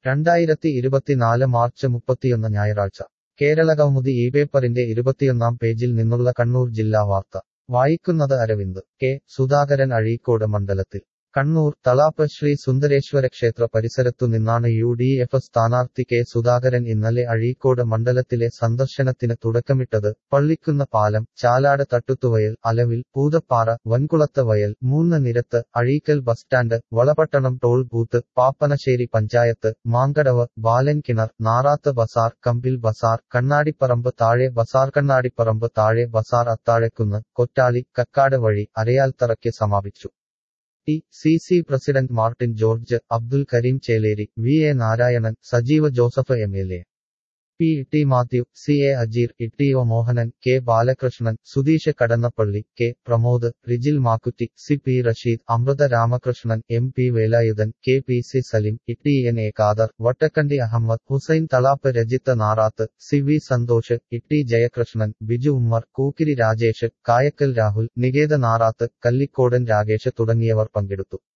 രണ്ടായിരത്തി ഇരുപത്തിനാല് മാർച്ച് മുപ്പത്തിയൊന്ന് ഞായറാഴ്ച കേരള കൗമുദി ഈ പേപ്പറിന്റെ ഇരുപത്തിയൊന്നാം പേജിൽ നിന്നുള്ള കണ്ണൂർ ജില്ലാ വാർത്ത വായിക്കുന്നത് അരവിന്ദ് കെ സുധാകരൻ അഴീക്കോട് മണ്ഡലത്തിൽ കണ്ണൂർ തളാപ്പ് ശ്രീ സുന്ദരേശ്വര ക്ഷേത്ര പരിസരത്തു നിന്നാണ് യു ഡി എഫ് സ്ഥാനാർത്ഥി കെ സുധാകരൻ ഇന്നലെ അഴീക്കോട് മണ്ഡലത്തിലെ സന്ദർശനത്തിന് തുടക്കമിട്ടത് പള്ളിക്കുന്ന പാലം ചാലാട് തട്ടുത്തുവയൽ അലവിൽ പൂതപ്പാറ വൻകുളത്ത് വയൽ മൂന്ന് നിരത്ത് Azhikkal bus stand Valapattanam toll booth Pappinisseri panchayat Mankadavu Balankinar Narath ബസാർ കമ്പിൽ ബസാർ കണ്ണാടിപ്പറമ്പ് താഴെ ബസാർ കണ്ണാടിപ്പറമ്പ് താഴെ ബസാർ അത്താഴക്കുന്ന് കൊറ്റാളി കക്കാട് വഴി അരയാൽത്തറയ്ക്ക് സമാപിച്ചു T C C president Martin George Abdul Kareem Cheleri V A Narayanan Sajeeva Joseph M L A P T Matthew C A Ajeer E O Mohanan K Balakrishnan Sudheesh Kadannappally K Pramod Rijil Makkutty C P Rasheed Amrutha Ramakrishnan M P Velayudhan K P C Salim E N A Khader Vattakandi Ahmed Hussain Thalap Rajith Narath C V Santhosh E Jayakrishnan Biju Ummer Kookkiri Rajesh Kayakkal Rahul Niketha Narath Kallikodan Rakesh തുടങ്ങിയവർ പങ്കെടുത്തു